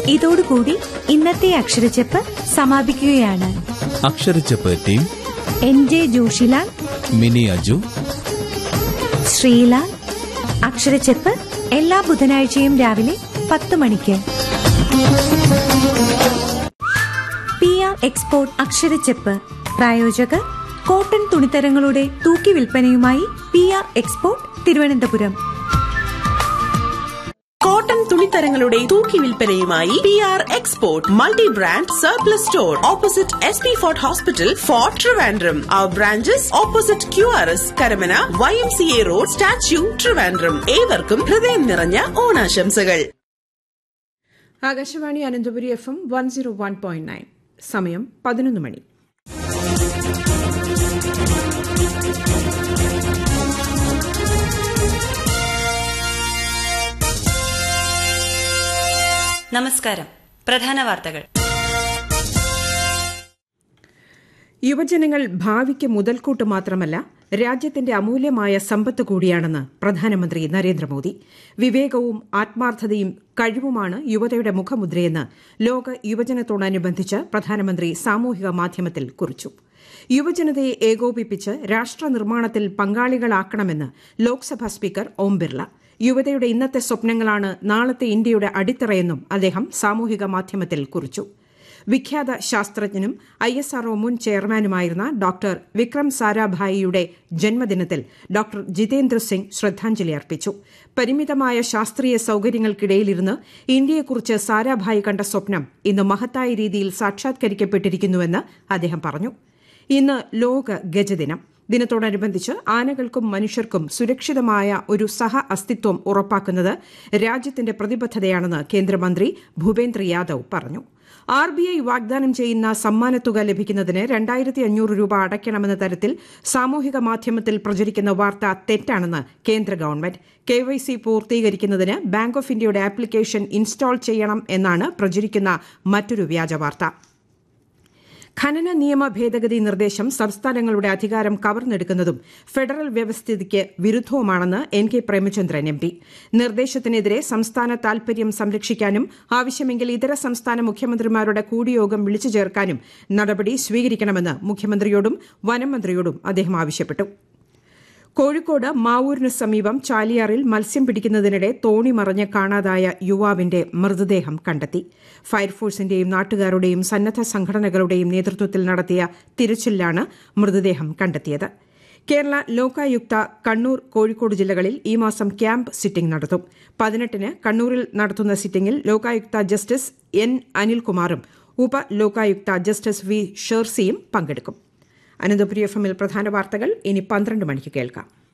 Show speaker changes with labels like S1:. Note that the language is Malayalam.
S1: ഇതോടുകൂടി ഇന്നത്തെ അക്ഷരച്ചെപ്പ് സമാപിക്കുകയാണ്
S2: അക്ഷരച്ചപ്പ് team
S1: N J Joshilal
S2: Mini Aju
S1: Sreelal അക്ഷരച്ചെപ്പ് എല്ലാ ബുധനാഴ്ചയും രാവിലെ പത്ത് മണിക്ക് പി ആർ എക്സ്പോർട്ട് അക്ഷരച്ചെപ്പ് പ്രായോജകർ കോട്ടൺ തുണിത്തരങ്ങളുടെ തൂക്കി വിൽപ്പനയുമായി P R export Thiruvananthapuram
S3: cotton തുണിത്തരങ്ങളുടെ തൂക്കി വിൽപ്പനയുമായി P R export multi brand surplus store opposite S P fort hospital fort Trivandrum അവർ branches opposite Q R S Karamana Y M C A road statue Trivandrum ഏവർക്കും ഹൃദയം നിറഞ്ഞ ഓണാശംസകൾ
S4: Akashvani Ananthapuri F M one zero one point nine സമയം പതിനൊന്ന് മണി
S5: നമസ്കാരം പ്രധാന വാർത്തകൾ
S4: യുവജനങ്ങൾ ഭാവിക്ക് മുതൽക്കൂട്ട് മാത്രമല്ല രാജ്യത്തിന്റെ അമൂല്യമായ സമ്പത്ത് കൂടിയാണെന്ന് പ്രധാനമന്ത്രി നരേന്ദ്രമോദി വിവേകവും ആത്മാർത്ഥതയും കഴിവുമാണ് യുവതയുടെ മുഖമുദ്രയെന്ന് ലോക യുവജനത്തോടനുബന്ധിച്ച് പ്രധാനമന്ത്രി സാമൂഹിക മാധ്യമത്തിൽ കുറിച്ചു യുവജനതയെ ഏകോപിപ്പിച്ച് രാഷ്ട്ര നിർമ്മാണത്തിൽ പങ്കാളികളാക്കണമെന്ന് ലോക്സഭാ സ്പീക്കർ ഓം ബിർള യുവതയുടെ ഇന്നത്തെ സ്വപ്നങ്ങളാണ് നാളത്തെ ഇന്ത്യയുടെ അടിത്തറയെന്നും അദ്ദേഹം സാമൂഹിക മാധ്യമത്തിൽ കുറിച്ചു വിഖ്യാത ശാസ്ത്രജ്ഞനും ഐ എസ് ആർഒ മുൻ ചെയർമാനുമായിരുന്ന ഡോക്ടർ വിക്രം സാരാഭായിയുടെ ജന്മദിനത്തിൽ ഡോക്ടർ ജിതേന്ദ്ര സിംഗ് ശ്രദ്ധാഞ്ജലി അർപ്പിച്ചു പരിമിതമായ ശാസ്ത്രീയ സൌകര്യങ്ങൾക്കിടയിലിരുന്ന് ഇന്ത്യയെക്കുറിച്ച് സാരാഭായി കണ്ട സ്വപ്നം ഇന്ന് മഹത്തായ രീതിയിൽ സാക്ഷാത്കരിക്കപ്പെട്ടിരിക്കുന്നുവെന്ന് അദ്ദേഹം പറഞ്ഞു ഇന്ന് ലോക ഗജദിനം ദിനത്തോടനുബന്ധിച്ച് ആനകൾക്കും മനുഷ്യർക്കും സുരക്ഷിതമായ ഒരു സഹ അസ്തിത്വം ഉറപ്പാക്കുന്നത് രാജ്യത്തിന്റെ പ്രതിബദ്ധതയാണെന്ന് കേന്ദ്രമന്ത്രി ഭൂപേന്ദ്ര യാദവ് പറഞ്ഞു ആർ ബി ഐ വാഗ്ദാനം ചെയ്യുന്ന സമ്മാനത്തുക ലഭിക്കുന്നതിന് രണ്ടായിരത്തി അഞ്ഞൂറ് രൂപ അടയ്ക്കണമെന്ന തരത്തിൽ സാമൂഹിക മാധ്യമത്തിൽ പ്രചരിക്കുന്ന വാർത്ത തെറ്റാണെന്ന് കേന്ദ്ര ഗവൺമെന്റ് കെ വൈ സി പൂർത്തീകരിക്കുന്നതിന് ബാങ്ക് ഓഫ് ഇന്ത്യയുടെ ആപ്ലിക്കേഷൻ ഇൻസ്റ്റാൾ ചെയ്യണം എന്നാണ് പ്രചരിക്കുന്ന മറ്റൊരു വ്യാജ വാർത്ത ഖനന നിയമ ഭേദഗതി നിർദ്ദേശം സംസ്ഥാനങ്ങളുടെ അധികാരം കവർന്നെടുക്കുന്നതും ഫെഡറൽ വ്യവസ്ഥിതിക്ക് വിരുദ്ധവുമാണെന്ന് N K Premachandran M P നിർദ്ദേശത്തിനെതിരെ സംസ്ഥാന താൽപര്യം സംരക്ഷിക്കാനും ആവശ്യമെങ്കിൽ ഇതര സംസ്ഥാന മുഖ്യമന്ത്രിമാരുടെ കൂടിയോഗം വിളിച്ചു ചേർക്കാനും നടപടി സ്വീകരിക്കണമെന്ന് മുഖ്യമന്ത്രിയോടും വനം മന്ത്രിയോടും അദ്ദേഹം ആവശ്യപ്പെട്ടു കോഴിക്കോട് മാവൂരിന് സമീപം ചാലിയാറിൽ മത്സ്യം പിടിക്കുന്നതിനിടെ തോണി മറിഞ്ഞ് കാണാതായ യുവാവിന്റെ മൃതദേഹം കണ്ടെത്തി ഫയർഫോഴ്സിന്റെയും നാട്ടുകാരുടെയും സന്നദ്ധ സംഘടനകളുടെയും നേതൃത്വത്തിൽ നടത്തിയ തിരച്ചിലിലാണ് മൃതദേഹം കണ്ടെത്തിയത് കേരള ലോകായുക്ത കണ്ണൂർ കോഴിക്കോട് ജില്ലകളിൽ ഈ മാസം ക്യാമ്പ് സിറ്റിംഗ് നടത്തും പതിനെട്ടിന് കണ്ണൂരിൽ നടത്തുന്ന സിറ്റിംഗിൽ ലോകായുക്ത ജസ്റ്റിസ് എൻ അനിൽകുമാറും ഉപ ലോകായുക്ത ജസ്റ്റിസ് വി ഷേർസിയും പങ്കെടുക്കും അനന്തപുരി എഫ് എമ്മിൽ പ്രധാന വാർത്തകൾ ഇനി പന്ത്രണ്ട് മണിക്ക് കേൾക്കാം